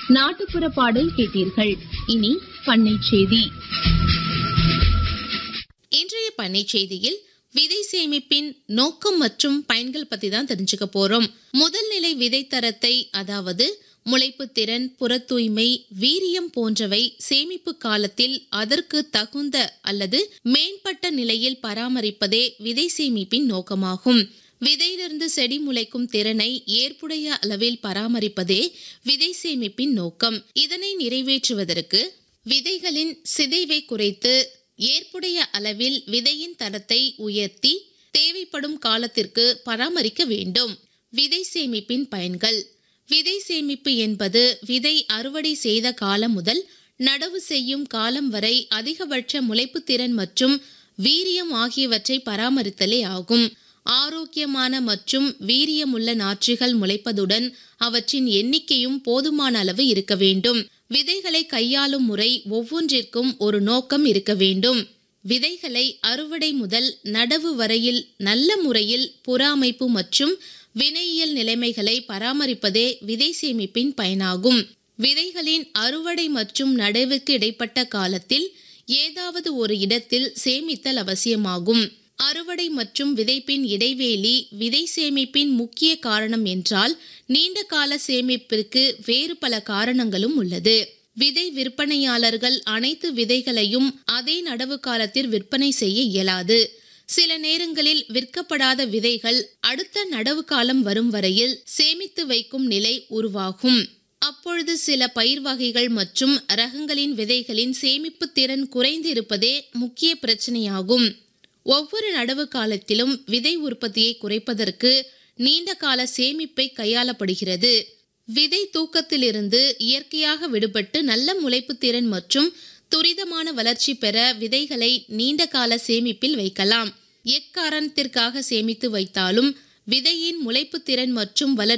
நாட்டுப்புற பாடல் கேட்டீர்கள் இனி பண்ணை செய்தி இன்றைய பண்ணை செய்தியில் விதை சேமிப்பின் நோக்கம் மற்றும் பயன்கள் பத்தி தான் தெரிஞ்சுக்க போறோம் முதல் நிலை விதை தரத்தை அதாவது முளைப்பு திறன் புற தூய்மை வீரியம் போன்றவை சேமிப்பு காலத்தில் அதற்கு தகுந்த அல்லது மேம்பட்ட நிலையில் பராமரிப்பதே விதை சேமிப்பின் நோக்கமாகும் விதையிலிருந்து செடி முளைக்கும் திறனை ஏற்புடைய அளவில் பராமரிப்பதே விதை சேமிப்பின் நோக்கம் இதனை நிறைவேற்றுவதற்கு விதைகளின் சிதைவை குறைத்து ஏற்புடைய அளவில் விதையின் தரத்தை உயர்த்தி தேவைப்படும் காலத்திற்கு பராமரிக்க வேண்டும் விதை சேமிப்பின் பயன்கள் விதை சேமிப்பு என்பது விதை அறுவடை செய்த காலம் முதல் நடவு செய்யும் காலம் வரை அதிகபட்ச முளைப்பு திறன் மற்றும் வீரியம் ஆகியவற்றை பராமரித்தலே ஆகும் ஆரோக்கியமான மற்றும் வீரியமுள்ள நாற்றுகள் முளைப்பதுடன் அவற்றின் எண்ணிக்கையும் போதுமான அளவு இருக்க வேண்டும் விதைகளை கையாளும் முறை ஒவ்வொன்றிற்கும் ஒரு நோக்கம் இருக்க வேண்டும் விதைகளை அறுவடை முதல் நடவு வரையில் நல்ல முறையில் புற அமைப்பு மற்றும் வினையியல் நிலைமைகளை பராமரிப்பதே விதை சேமிப்பின் பயனாகும் விதைகளின் அறுவடை மற்றும் நடவுக்கு இடைப்பட்ட காலத்தில் ஏதாவது ஒரு இடத்தில் சேமித்தல் அவசியமாகும் அறுவடை மற்றும் விதைப்பின் இடைவேளி விதை சேமிப்பின் முக்கிய காரணம் என்றால் நீண்ட கால சேமிப்பிற்கு வேறு பல காரணங்களும் உள்ளது விதை விற்பனையாளர்கள் அனைத்து விதைகளையும் அதே நடவு காலத்தில் விற்பனை செய்ய இயலாது சில நேரங்களில் விற்கப்படாத விதைகள் அடுத்த நடவு காலம் வரும் வரையில் சேமித்து வைக்கும் நிலை உருவாகும் அப்பொழுது சில பயிர் வகைகள் மற்றும் ரகங்களின் விதைகளின் சேமிப்பு திறன் குறைந்து இருப்பதே முக்கிய பிரச்சனையாகும் ஒவ்வொரு நடவு காலத்திலும் விதை உற்பத்தியை குறைப்பதற்கு நீண்ட கால சேமிப்பை கையாளப்படுகிறது விதை தூக்கத்திலிருந்து இயற்கையாக விடுபட்டு நல்ல முளைப்பு திறன் மற்றும் துரிதமான வளர்ச்சி பெற விதைகளை நீண்ட கால சேமிப்பில் வைக்கலாம் எக்காரணத்திற்காக சேமித்து வைத்தாலும் விதையின் முளைப்பு திறன் மற்றும் வளர்ச்சி